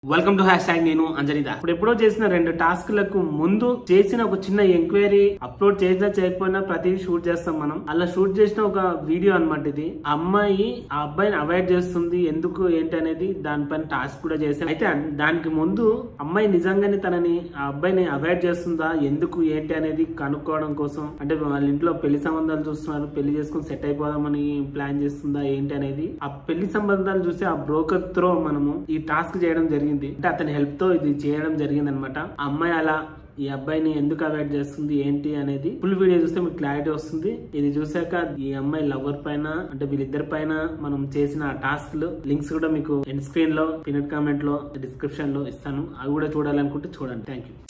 Welcome to hash tag నేను అంజనిత ఇప్పుడు ఎప్పుడో చేసిన రెండు టాస్క్లకు ముందు చేసిన ఒక చిన్న ఎంక్వైరీ అప్లోడ్ చేసినా చేయకపోయినా ప్రతి షూట్ చేస్తాం మనం అలా షూట్ చేసిన ఒక వీడియో అన్నమాట ఇది ఆ అమ్మాయి ఆ అబ్బాయిని అవాయిడ్ చేస్తుంది ఎందుకు ఏంటి అనేది దానిపైన టాస్క్ కూడా చేసాం అయితే అన్- దానికి ముందు అమ్మాయి నిజంగానే తనని ఆ అబ్బాయిని అవాయిడ్ చేస్తుందా ఎందుకు ఏంటి అనేది కనుక్కోవడం కోసం అంటే వాళ్ళ ఇంట్లో పెళ్లి సంబంధాలు చూస్తున్నారు పెళ్లి చేసుకుని సెట్ అయిపోదామని ప్లాన్ చేస్తుందా ఏంటి అనేది ఆ పెళ్లి సంబంధాలు చూసి ఆ బ్రోకర్ త్రో మనము ఈ టాస్క్ చేయడం జరిగింది అంటే అతని హెల్ప్ తో ఇది చేయడం జరిగింది అనమాట ఆ అమ్మాయి అలా ఈ అబ్బాయిని ఎందుకు అవాయిడ్ చేస్తుంది ఏంటి అనేది ఫుల్ వీడియో చూస్తే మీకు క్లారిటీ వస్తుంది ఇది చూసాక ఈ అమ్మాయి లవర్ పైన అంటే వీళ్ళిద్దరి పైన మనం చేసిన ఆ టాస్క్ లు లింక్స్ కూడా మీకు ఎండ్ స్క్రీన్ లో పినట్ కామెంట్ లో డిస్క్రిప్షన్ లో ఇస్తాను అవి కూడా చూడాలనుకుంటే చూడండి thank you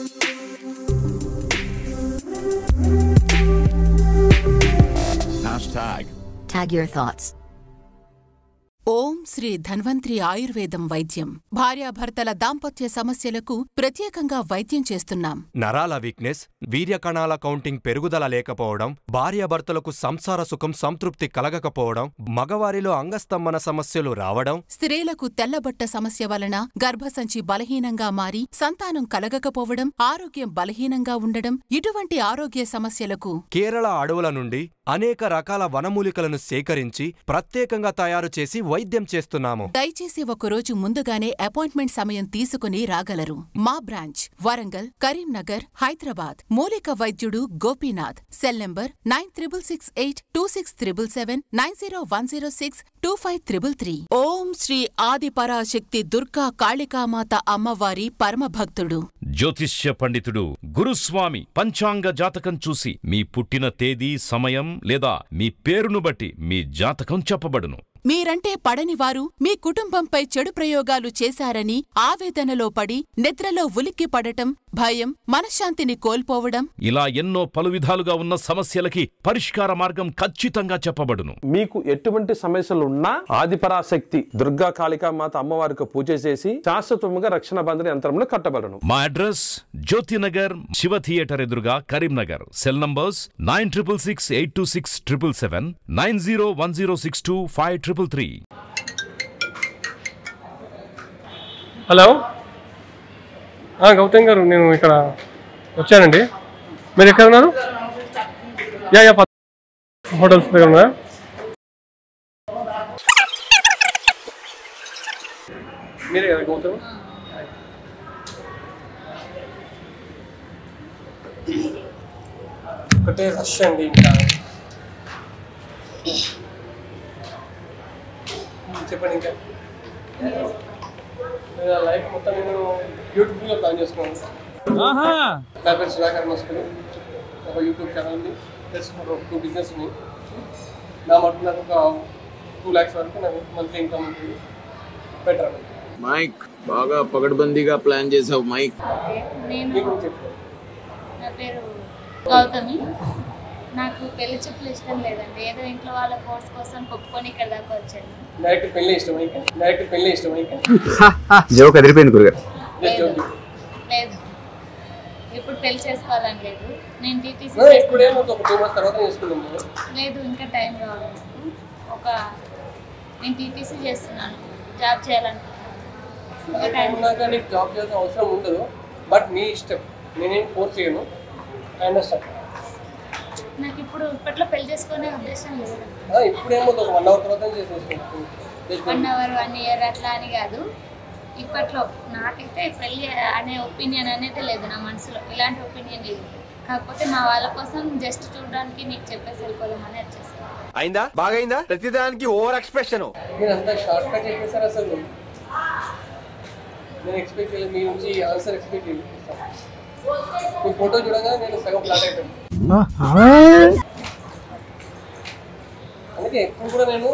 Hashtag. Tag your thoughts. Om Shri Dhanvantri ఆయుర్వేదం వైద్యం భార్యాభర్తల దాంపత్య సమస్యలకు ప్రత్యేకంగా వైద్యం చేస్తున్నాం నరాల వీక్నెస్ వీర్యకణాల కౌంటింగ్ పెరుగుదల లేకపోవడం భార్యాభర్తలకు సంసార సుఖం సంతృప్తి కలగకపోవడం మగవారిలో అంగస్తంభన సమస్యలు రావడం స్త్రీలకు తెల్లబట్ట సమస్య వలన గర్భసంచి బలహీనంగా మారి సంతానం కలగకపోవడం ఆరోగ్యం బలహీనంగా ఉండడం ఇటువంటి ఆరోగ్య సమస్యలకు కేరళ అడవుల నుండి అనేక రకాల వనమూలికలను సేకరించి ప్రత్యేకంగా తయారు చేసి వైద్యం చేస్తున్నాము దయచేసి ఒకరోజు ముందుగానే అపాయింట్మెంట్ సమయం తీసుకుని రాగలరు మా బ్రాంచ్ వరంగల్ కరీంనగర్ హైదరాబాద్ మూలిక వైద్యుడు Gopinath cell number nine triple six eight two six triple seven nine zero one zero six two five triple three Om Shri Adiparashakti Durga Kalikamata అమ్మవారి పరమభక్తుడు జ్యోతిష్య పండితుడు గురుస్వామి పంచాంగ జాతకం చూసి మీ పుట్టిన తేదీ సమయం లేదా మీ పేరును బట్టి మీ జాతకం చెప్పబడును మీరంటే పడనివారు మీ కుటుంబంపై చెడు ప్రయోగాలు చేశారని ఆవేదనలో పడి నిద్రలో ఉలిక్కి పడటం భయం మనశ్శాంతిని కోల్పోవడం ఇలా ఎన్నో పలు విధాలుగా ఉన్న సమస్యలకి పరిష్కార మార్గం ఖచ్చితంగా చెప్పబడును మీకు ఎటువంటి సమస్యలు ఉన్నా ఆదిపరాశక్తి దుర్గా కాళికా మాత అమ్మవారికి పూజ చేసి శాశ్వతముగా రక్షణ బంధన యంత్రమును కట్టబడను మా అడ్రస్ జ్యోతినగర్ శివ థియేటర్ ఎదురుగా Karimnagar cell numbers nine triple six eight two six triple seven nine zero one zero six two five triple three hello ఆ, గౌతమ్ గారు నేను ఇక్కడ వచ్చానండి మీరు ఎక్కడ ఉన్నారు యా యా ప- హోటల్స్ దగ్గర ఉన్నారా మీరే కదా గౌతమ్ ఒకటే రష్ అండి ఇంకా చెప్పండి ఇంకా నేను లైఫ్ మొత్తం నేను బ్యూటిఫుల్గా ప్లాన్ చేసుకున్నాను నా పేరు సుధాకర్ మస్కర్ ఒక యూట్యూబ్ ఛానల్ ఉంది ప్లస్ ఒక టూ బిజినెస్ ఉంది నా మటు నాకు ఒక టూ ల్యాక్స్ వరకు నాకు మంత్లీ ఇన్కమ్ ఉంటుంది బెటర్ మైక్ బాగా పగడ్బందీగా ప్లాన్ చేసావు మైక్ నేను మీకు చెప్పు నా పేరు గౌతమి నాకు పెళ్లి చూపులు ఇష్టం లేదండి ఏదో ఇంట్లో వాళ్ళ ఫోర్స్ కోసం ఒప్పుకొని ఇక్కడ దాకా వచ్చాను డైరెక్ట్ పెళ్ళి ఇష్టం ఇంకా డైరెక్ట్ పెళ్ళి ఇష్టం ఇంకా జోక్ అదిరిపోయింది గురుగారు లేదు లేదు ఇప్పుడు పెళ్లి చేసుకోవాలని లేదు నేను టీటీసీ ఇప్పుడే ఒక టూ మంత్స్ తర్వాత చేసుకున్నాను లేదు ఇంకా టైం కావాలి నాకు ఒక నేను టీటీసీ చేస్తున్నాను జాబ్ చేయాలనుకుంటున్నాను ఇంకా టైం ఉన్నాక నీకు జాబ్ చేయాల్సిన అవసరం ఉండదు బట్ నీ ఇష్టం నేనేం ఫోర్స్ చేయను ఐ అండర్స్టాండ్ నాకు ఇప్పుడు ఇప్పట్లో పెళ్లి చేసుకునే ఉద్దేశం లేదు ఇప్పుడేమో ఒక వన్ అవర్ తర్వాత చేసేసుకుంటాను వన్ అవర్ వన్ ఇయర్ అట్లా అని కాదు ఇప్పట్లో నాకైతే పెళ్ళి అనే ఒపీనియన్ అనేది లేదు నా మనసులో ఇలాంటి ఒపీనియన్ లేదు కాకపోతే మా వాళ్ళ కోసం జస్ట్ చూడడానికి నీకు చెప్పేసి వెళ్ళిపోదామని వచ్చేసాను అయిందా బాగైందా ప్రతిదానికి ఓవర్ ఎక్స్ప్రెషన్ మీరు అంతా షార్ట్ కట్ చెప్పేశారు అసలు నేను ఎక్స్పెక్ట్ చేయలేదు మీ నుంచి ఆన్సర్ ఎక్స్పెక్ట్ చేయలేదు మీ ఫోటో చూడగా నేను సగం ఫ్లాట్ అయిపోయాను అందుకే ఎప్పుడు కూడా నేను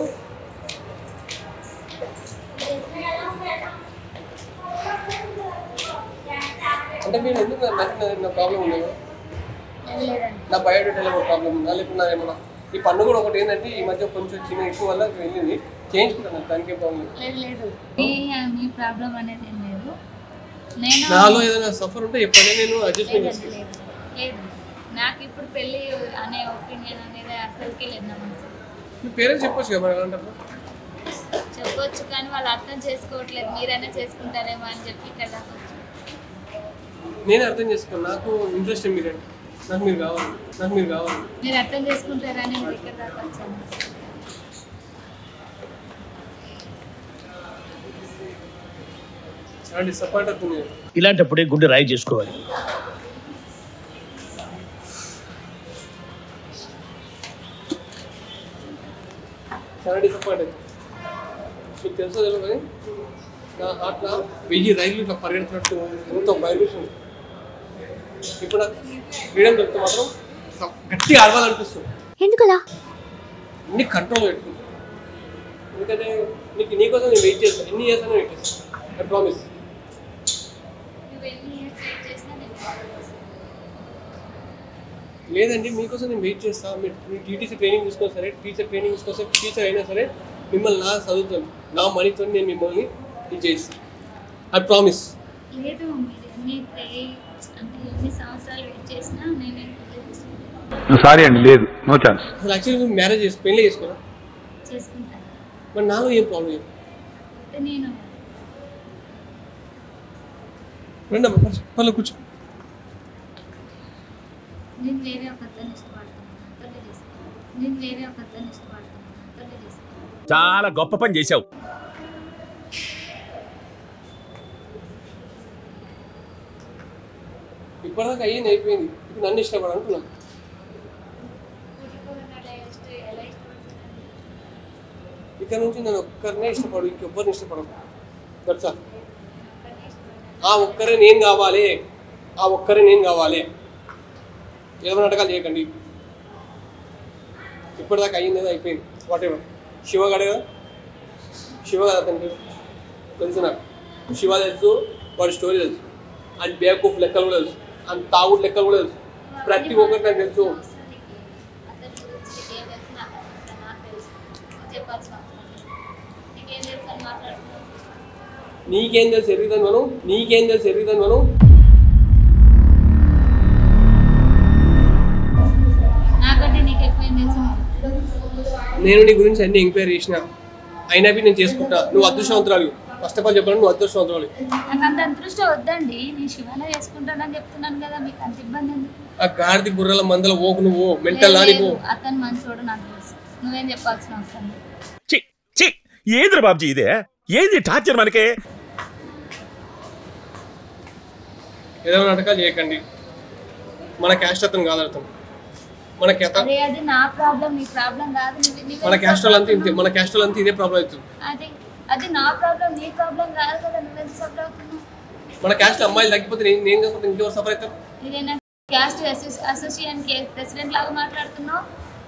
అంటే మీరు ఎందుకు నా- నాకు నా- నా ప్రాబ్లం ఉంది లేదు లేదండి నా బయోడేటాలో ఒక ప్రాబ్లం ఉందా లేకుండా ఏమన్నా ఈ పన్ను కూడా ఒకటి ఏంటంటే ఈ మధ్య కొంచెం చిన్న ఎక్కువ వల్ల వెళ్ళింది చేయించుకుంటాను దానికి ఏం ప్రాబ్లం లేదు లేదు లేదు మీ మీ ప్రాబ్లం అనేది ఏం లేదు నేను నాలో ఏదైనా సఫర్ ఉంటే ఎప్పుడైనా నేను అడ్జస్ట్మెంట్ లేదండి చేసుకుంటాను లేదు లేదు నాకు ఇప్పుడు పెళ్ళి అనే ఒపీనియన్ అనేది అసలుకి లేదు నా మనసులో మీ పేరెంట్స్ చెప్పొచ్చు కదా మరి అలాంటప్పుడు చెప్పొచ్చు కానీ వాళ్ళు అర్థం చేసుకోవట్లేదు మీరైనా చేసుకుంటారేమో అని చెప్పి ఇక్కడ దాకా వచ్చాను. నేను అర్థం చేసుకోను నాకు ఇంట్రెస్ట్ మీరండి నాకు మీరు కావాలి నాకు మీరు కావాలి మీరు అర్థం చేసుకుంటారని నేను ఇక్కడ దాకా వచ్చాను చాలా డిసప్పాయింట్ అవుతుంది నేను. ఇలాంటప్పుడే గుండె రాయి చేసుకోవాలి చాలా డిసప్పాయింట్ అవుతుంది మీకు తెలుసో తెలియదు కానీ నా హార్ట్లో వెయ్యి రైళ్ళు ఇట్లా పరిగెడుతున్నట్టు ఎంతో వైబ్రేషన్ ఇప్పుడు నాకు ఫ్రీడమ్ దొరికితే మాత్రం గట్టిగా అడవాలనిపిస్తుంది ఎందుకలా అన్ని కంట్రోల్ పెట్టుకుంటాను ఎందుకంటే నీకు నీకోసం నేను వెయిట్ చేస్తాను ఎన్ని ఇయర్స్ అయినా వెయిట్ చేస్తాను ఐ ప్రామిస్ నువ్వు ఎన్ని ఇయర్స్ వెయిట్ చేసినా నేను లేదండి మీకోసం నేను వెయిట్ చేస్తాను మీరు మీ టీటీసీ ట్రైనింగ్ తీసుకొని సరే టీచర్ ట్రైనింగ్ తీసుకొస్తే టీచర్ అయినా సరే మిమ్మల్ని నా చదువుతాను నా మనీతో నేను మిమ్మల్ని ఇది చేస్తాను ఐ ప్రామిస్ లేదు మీరు ఎన్ని ట్రై- అంటే ఎన్ని సంవత్సరాలు వెయిట్ చేసినా నేను నేను పెళ్లి చేసుకుంటాను సారీ అండి లేదు నో ఛాన్స్ అసలు యాక్చువల్లీ మీరు మ్యారేజ్ చేసి పెళ్ళి చేసుకున్నా చేసుకుంటాను మరి నాలో ఏం ప్రాబ్లం లేదు అంటే నేను రండి అమ్మ పర్లేదు కూర్చో నేను వేరే ఒక అతన్ని ఇష్టపడుతున్నాను పెళ్లి చేసుకుంటాను నేను వేరే ఒక అతన్ని ఇష్టపడుతున్నాను పెళ్లి చేసుకుంటాను చాలా గొప్ప పని చేశావు ఇప్పటిదాకా అయ్యింది అయిపోయింది ఇప్పుడు నన్ను ఇష్టపడ అంటున్నాను ఎలా ఇష్టపడుతున్నాను ఇక్కడ నుంచి నేను ఒక్కరినే ఇష్టపడు ఇంకెవ్వరిని ఇష్టపడను దట్సా ఆ ఒక్కరే నేను కావాలి ఆ ఒక్కరే నేను కావాలి ఏదో నాటకాలు చేయకండి ఇప్పటిదాకా అయ్యింది ఏదో అయిపోయింది వాట్ ఎవర్ శివ గడే కదా శివ కదా అతనికి తెలుసు నాకు శివ తెలుసు వాడి స్టోరీ తెలుసు అండ్ బేకూఫ్ లెక్కలు కూడా తెలుసు అండ్ తాగుడు లెక్కలు కూడా తెలుసు ప్రతి ఒక్కటి నాకు తెలుసు అతని గురించి నీకేం తెలుసు నాకు తెలుసు నాకు తెలుసు నువ్వు చెప్పాల్సిన అవసరం లేదు నీకేం తెలుసు అని మాట్లాడుతున్నావు నీకేం తెలుసు ఎరిగిదని మనం నీకేం తెలుసు ఎరిగిదని మనం నాకంటే నీకు ఎక్కువేం తెలుసు నేను నీ గురించి అన్ని ఎంక్వైరీ చేసిన అయినా బి నేను చేసుకుంటా నువ్వు అదృష్టవంతురాలు ఫస్ట్ ఆఫ్ ఆల్ చెప్పాను నువ్వు అదృష్టవంతురాలు నాకు అంత అదృష్టం వద్దండి నేను శివనే చేసుకుంటానని చెప్తున్నాను కదా మీకు అంత ఇబ్బంది ఎందుకు ఆ గాడిది గుర్రాల మందల ఓకు నువ్వు మెంటల్ లేదు, నీకు లేదు, అతను మంచోడు నాకు తెలుసు నువ్వేం చెప్పాల్సిన అవసరం లేదు చి చి ఏంద్ర బాబ్జీ ఇదే ఏంది టార్చర్ మనకే ఏదో నాటకాలు చేయకండి మన క్యాస్ట్ అతను కాదు అతను మన క్యాత అరే అది నా ప్రాబ్లం నీ ప్రాబ్లం కాదు నువ్వు నువ్వు మన క్యాస్ట్ అంతా ఇంతే మన క్యాస్ట్ అంతా ఇదే ప్రాబ్లం అవుతుంది అది అది నా ప్రాబ్లం నీ ప్రాబ్లం కాదు కదా నువ్వెందుకు సఫర్ అవుతున్నావు మన క్యాస్ట్ అమ్మాయిలు తగ్గిపోతే నేను నేను కాకపోతే ఇంకెవరు సఫర్ అవుతారు ఇదేనా క్యాస్ట్ అసోసియేషన్ ప్రెసిడెంట్ లాగా మాట్లాడుతున్నావు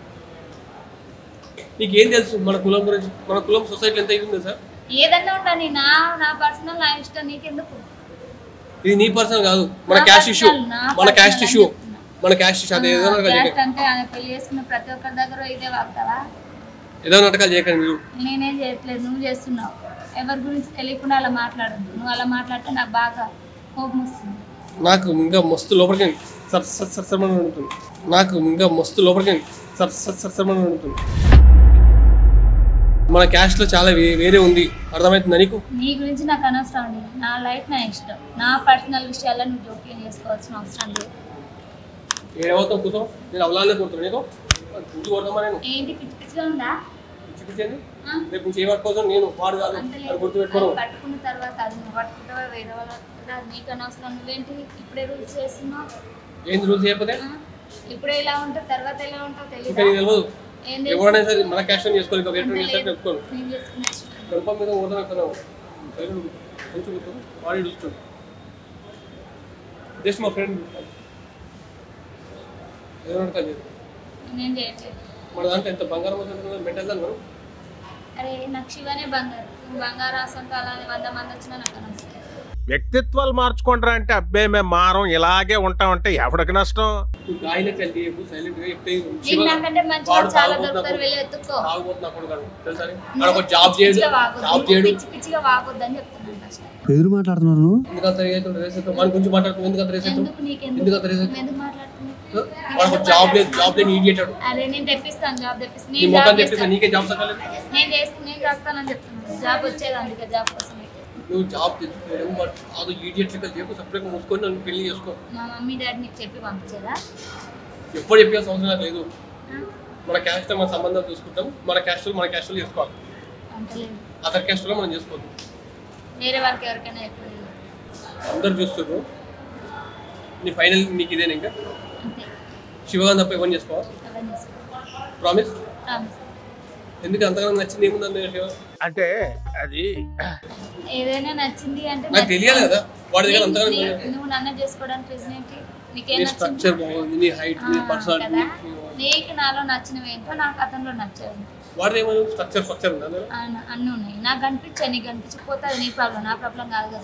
నీకు ఏం తెలుసు మన కులం గురించి మన కులం సొసైటీ ఎంత ఇది ఉంది సార్ ఏదన్నా ఉండని నా నా పర్సనల్ నా ఇష్టం నీకెందుకు ఇది నీ పర్సనల్ కాదు మన నా క్యాస్ట్ ఇష్యూ personal, నా మన క్యాస్ట్ personal ఇష్యూ అని చెప్తున్నా. మన క్యాస్ట్ ఇష్యూ అదే ఏదో నాటకాలు క్యాస్ట్ చేయకండి అంటే ఆయన పెళ్లి చేసుకున్న ప్రతి ఒక్కరి దగ్గర ఇదే వాగుతావా ఏదో నాటకాలు చేయకండి మీరు నేనేం చేయట్లేదు నువ్వు చేస్తున్నావు ఎవరి గురించి తెలియకుండా అలా మాట్లాడద్దు నువ్వు అలా మాట్లాడితే నాకు బాగా కోపం వస్తుంది నాకు ఇంకా మస్తు లోపలికి సర్ సర్ సర్ సర్మని ఉంటుంది నాకు ఇంకా మస్తు లోపలికి సర్ సర్ సర్ సర్మని ఉంటుంది మన క్యాస్ట్ లో చాలా వే- వేరే ఉంది అర్థమవుతుందా నీకు నీ గురించి నాకు అనవసరం అండి నా లైఫ్ నా ఇష్టం నా పర్సనల్ విషయాల్లో నువ్వు జోక్యం చేసుకోవాల్సిన అవసరం లేదు ఏడవతాం కూర్చో నేను అవలానే కొడుతున్నా నీకు ఇంటి కొడతామా నేను ఏంటి పిచ్చి పిచ్చిగా ఉందా చూపించండి ఆ? రేపు నుంచి ఏ పట్టుకోసం నేను వాడు కాదు అంత అది లేదు గుర్తుపెట్టుకోను అది పట్టుకున్న తర్వాత అది నువ్వు పట్టుకుంటావా వేరే వాళ్ళ అది నీకు అనవసరం నువ్వేంటి ఇప్పుడే రూల్స్ చేస్తున్నావు ఏంది రూల్స్ చేయకపోతే ఆ? ఇప్పుడే ఇలా ఉంటావు తర్వాత ఎలా ఉంటావు ఇంకా నీకు తెలియదు తెలియదు ఏం తెలుసు? ఎవరైనా సరే మన క్యాస్ట్ చేసుకోవాలి ఇంకా అంత వేరే లేదు. చేస్తారు చెప్పుకోను నేను చేసుకునే ఇష్టం. కన్ఫర్మ్ మీద ఊరదాం ఎక్కడ కొంచెం కూర్చో వాడి చూస్తాడు జస్ట్ మా ఫ్రెండ్ ఏదో నాటకాలు చేయదు నేనేం చేయట్లేదు మన దాంట్లో ఎంత బంగారం వచ్చిందో మెంటల్ దాన్ని మనం అరే నాకు శివనే బంగారు నువ్వు బంగారు అసంత అలా వంద మంది వచ్చినా నాకు అనవసరం వ్యక్తిత్వాలు మార్చుకుంటారా అంటే అబ్బే మేము మారం ఇలాగే ఉంటామంటే ఎవడికి నష్టం నువ్వు గాయన కలిగి సైలెంట్ గా చెప్తే నీకు నాకంటే మంచి వాళ్ళు చాలా దొరుకుతారు వెళ్ళి ఎత్తుక్కో తాగుబోతున్నా కొడుకు తెలుసా ఆడ ఒక జాబ్ చేయడు పిచ్చిగా వాగొద్దు. జాబ్ నువ్వు చేయడు పిచ్చి పిచ్చిగా వాగొద్దని చెప్తున్నాను ఫస్ట్ పేరు మాట్లాడుతున్నారు ఎందుకంత రేస్ అవుతుంది రేస్ అవుతుంది వాడి గురించి మాట్లాడుతుంది ఎందుకంత రేస్ అవుతుంది ఎందుకు నీకెందుకు ఎందుకు అంత రేస్ నువ్వు ఎందుకు మాట్లాడుతున్నావు వాడు జాబ్ లేదు జాబ్ లేని ఈడియటాడు అరే నేను తెప్పిస్తాను జాబ్ తెప్పిస్తాను నీ నేను మొత్తం జాబ్ తెప్పిస్తా చేస్తాను నీకే జాబ్ సక్కలేదు నేను చేస్తాను నేను చేస్తానని చెప్తున్నాను జాబ్ వచ్చేది అందుకే జాబ్ కోసం నువ్వు జాబ్ తెచ్చుకోవడం బట్ అది ఈడియట్ లెక్క చెప్పు సపరేట్గా మూసుకొని నన్ను పెళ్లి చేసుకో మా మమ్మీ డాడీ నీకు చెప్పి పంపించేదా ఎప్పుడు చెప్పాల్సిన అవసరం నాకు లేదు మన క్యాస్ట్ మన సంబంధం చూసుకుంటాం మన క్యాస్ట్ మన క్యాస్ట్ చేసుకోవాలి అంతలేదు అదర్ క్యాస్ట్ లో మనం చేసుకోవద్దు వేరే వాళ్ళకి ఎవరికైనా చెప్పలేదు అందరు చూస్తున్నారు నీ ఫైనల్ నీకు ఇదేనా ఇంకా అంతే శివగాన్ తప్ప ఎవరిని చేసుకోవాలి అవన్నీ చేసుకో. ప్రామిస్ ప్రామిస్ ఎందుకు అంతగా నచ్చింది ఏముంది అందులో శివ అంటే అది ఏదైనా నచ్చింది అంటే నాకు తెలియాలి కదా వాడి దగ్గర అంతగా నీ- నువ్వు నన్ను చేసుకోవడానికి రీజన్ ఏంటి నీకేం నీ నచ్చింది స్ట్రక్చర్ బాగుంది నీ హైట్ నీ ఆ, పర్సనాలిటీ కదా నీకు నాలో నచ్చినవి ఏంటో నాకు అతనిలో నచ్చదు వాడిది ఏమైనా స్ట్రక్చర్ స్ట్రక్చర్ ఉందా అందులో? అన్న- అన్నీ ఉన్నాయి నాకు కనిపించాయి నీకు కనిపించకపోతే అది నీ ప్రాబ్లం నా ప్రాబ్లం కాదు కదా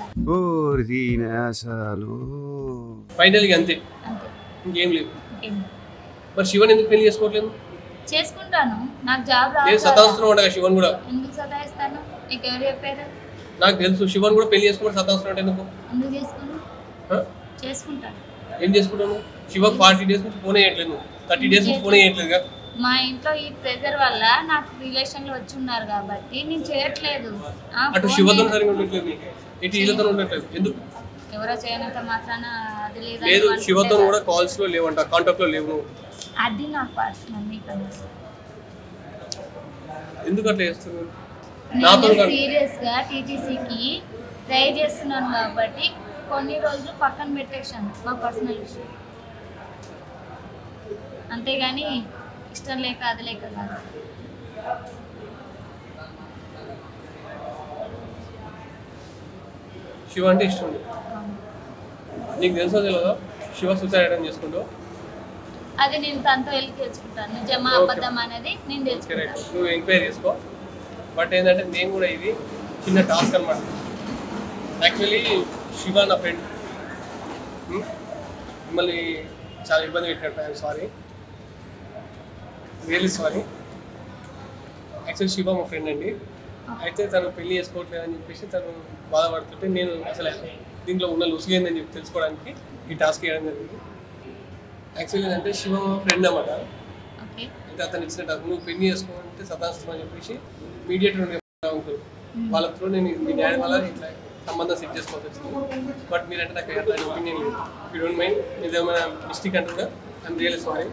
ఫైనల్గా అంతే అంతే ఇంకేం లేదు ఇంకేం లేదు. మరి శివన్ ఎందుకు పెళ్లి చేసుకోవట్లేదు చేసుకుంటాను నాకు జాబ్ నేను రాదు కదా. సతాస్తున్నాడు ఉండగా శివన్ కూడా ఎందుకు సతాయిస్తాను నీకు ఎవరు చెప్పారు నాకు తెలుసు శివన్ కూడా పెళ్లి చేసుకోవడం సతాస్తున్నాడు ఎందుకు ఎందుకు చేసుకుని ఆ? చేసుకుంటాను ఏం చేసుకుంటాను శివ ఫార్టీ డేస్ నుంచి ఫోన్ వేయట్లేదు థర్టీ డేస్ నుంచి ఫోన్ వేయట్లేదు కదా మా ఇంట్లో ఈ ప్రెజర్ వల్ల నాకు రిలేషన్లు వచ్చి ఉన్నారు కాబట్టి నేను చేయట్లేదు ఆ, అటు ఫోన్ శివతో నేను- సరిగా ఉండట్లేదు ఇటు వీళ్ళతో ఉండట్లేదు ఎందుకు ఎవరో చేయనంత మాత్రాన అది లేదని లేదు అనుకుంటే శివతో కాదు. కూడా కాల్స్ లో లేవంట కాంటాక్ట్ లో లేవు నువ్వు అది నాకు పర్సనల్ నీకు అనవసరం. ఎందుకు అట్లా చేస్తున్నావు నాతో నేను కాదు. సీరియస్ గా టీటీసీకి ట్రై చేస్తున్నాను కాబట్టి కొన్ని రోజులు పక్కన పెట్టేశాను మా పర్సనల్ విషయం అంతేగాని ఇష్టం లేక అది లేక కాదు శివ అంటే ఇష్టం ఉంది నీకు తెలుసో తెలియదా శివ సూసైడ్ అటెండ్ చేసుకుంటూ అది నేను తనతో వెళ్ళి తెలుసుకుంటాను నిజమా Okay. అబద్ధం అనేది నేను తెలుసుకుంటాను కరెక్ట్ నువ్వు ఎంక్వైరీ చేసుకో బట్ ఏంటంటే నేను కూడా ఇది చిన్న టాస్క్ అనమాట యాక్చువల్లీ శివ నా ఫ్రెండ్ మిమ్మల్ని చాలా ఇబ్బంది పెట్టినట్టు I'm sorry really sorry actually Shiva మా ఫ్రెండ్ అండి అయితే తను పెళ్లి చేసుకోవట్లేదు అని చెప్పేసి తను బాధపడుతుంటే నేను అసలు దీంట్లో ఉన్న లుసుగు ఏందని చెప్పి తెలుసుకోవడానికి ఈ టాస్క్ చేయడం జరిగింది యాక్చువల్లీ ఏంటంటే శివ మా ఫ్రెండ్ అన్నమాట ఓకే అయితే అతను ఇచ్చిన డబ్బు నువ్వు పెళ్లి చేసుకోవాలంటే సతాయిస్తున్నావు అని చెప్పేసి మీడియేటర్ ఉండే అంకుల్ వాళ్ళ త్రూ నేను మీ డాడీ వల్ల ఇట్లా సంబంధం సెట్ చేసుకోవాల్సి వచ్చింది బట్ మీరంటే నాకు అట్లాంటి ఒపీనియన్ లేదు యూ డోంట్ మైండ్ ఇది ఏమైనా మిస్టేక్ అంటే కూడా ఐఎమ్ రియల్ సారీ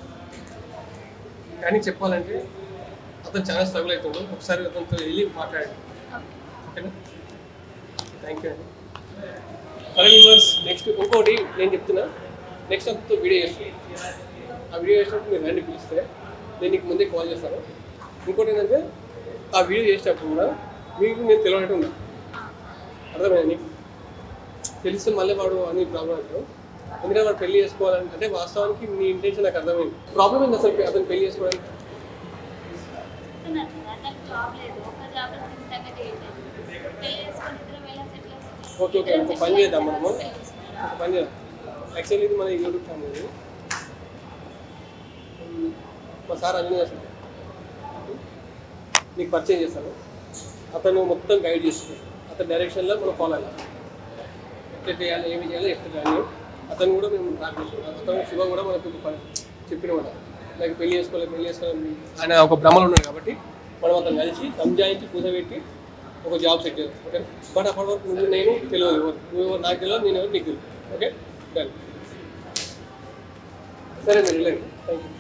కానీ చెప్పాలంటే అతను చాలా స్ట్రగుల్ అవుతుండు ఒకసారి అతనితో వెళ్ళి మాట్లాడండి ఓకేనా థ్యాంక్ యూ అండి సరే వ్యూవర్స్ నెక్స్ట్ ఇంకోటి నేను చెప్తున్నా నెక్స్ట్ అతనితో వీడియో చేస్తాను ఆ వీడియో చేసినప్పుడు మీరు రండి పిలిస్తే నేను నీకు ముందే కాల్ చేస్తాను ఇంకోటి ఏంటంటే ఆ వీడియో చేసేటప్పుడు కూడా మీకు నేను తెలియనట్టు ఉంది అర్థమైంది నీకు తెలిస్తే మళ్ళీ వాడు అని ప్రాబ్లం అంటారు ఎందుకంటే వాడు పెళ్లి చేసుకోవాలంటే అంటే వాస్తవానికి నీ ఇంటెన్షన్ నాకు అర్థమైంది ప్రాబ్లం ఏంది అసలు అతను పెళ్లి చేసుకోవడానికి చెప్తున్నాను కదా నాకు జాబ్ లేదు ఒక జాబ్ ఇంతగా చేయట్లేదు పెళ్లి చేసుకుని ఇద్దరం ఎలా సెటిల్ ఓకే ఓకే ఒక పని చేద్దాం మనము ఒక పని చేద్దాం యాక్చువల్లీ ఇది మన యూట్యూబ్ ఛానల్ ఇది ఉమ్, మా సార్ అంజనీ సార్ నీకు పరిచయం చేస్తాను అతను మొత్తం గైడ్ చేస్తున్నాడు అతని డైరెక్షన్లో మనం ఫాలో అవ్వాలి ఎట్లా చేయాలి ఏమి చేయాలి ఎట్లా చేయాలి అతను కూడా మేము ట్రాక్ చేసాం అతను శివ కూడా మనకు చెప్పినమాట లైక్ పెళ్లి చేసుకోవాలి పెళ్లి చేసుకోవాలి ఆయన ఒక భ్రమలో ఉన్నాడు కాబట్టి మనం అతను కలిసి సంజాయించి కూర్చోబెట్టి ఒక జాబ్ సెట్ చేయాలి ఓకే బట్ అప్పటి వరకు నువ్వు నేను తెలియదు ఎవరు నువ్వు ఎవరు నాకు తెలియదు నేను ఎవరు నీకు తెలియదు ఓకే డన్ సరే మీరు వెళ్ళండి థ్యాంక్ యూ